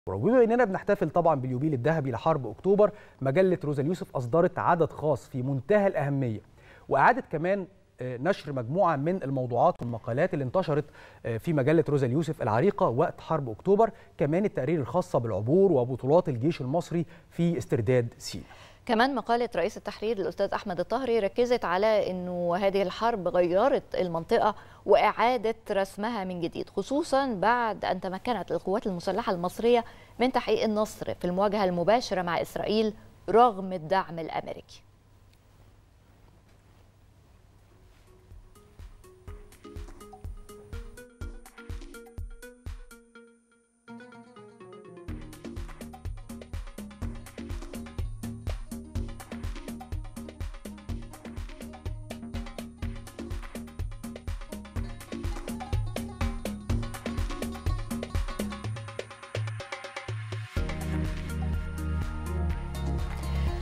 وبما اننا بنحتفل طبعا باليوبيل الذهبي لحرب اكتوبر مجله روزا اليوسف اصدرت عدد خاص في منتهى الاهميه واعادت كمان نشر مجموعه من الموضوعات والمقالات اللي انتشرت في مجله روزا اليوسف العريقه وقت حرب اكتوبر كمان التقارير الخاصه بالعبور وبطولات الجيش المصري في استرداد سيناء كمان مقالة رئيس التحرير الأستاذ أحمد الطهري ركزت على أنه هذه الحرب غيرت المنطقة وإعادة رسمها من جديد خصوصا بعد أن تمكنت القوات المسلحة المصرية من تحقيق النصر في المواجهة المباشرة مع إسرائيل رغم الدعم الأمريكي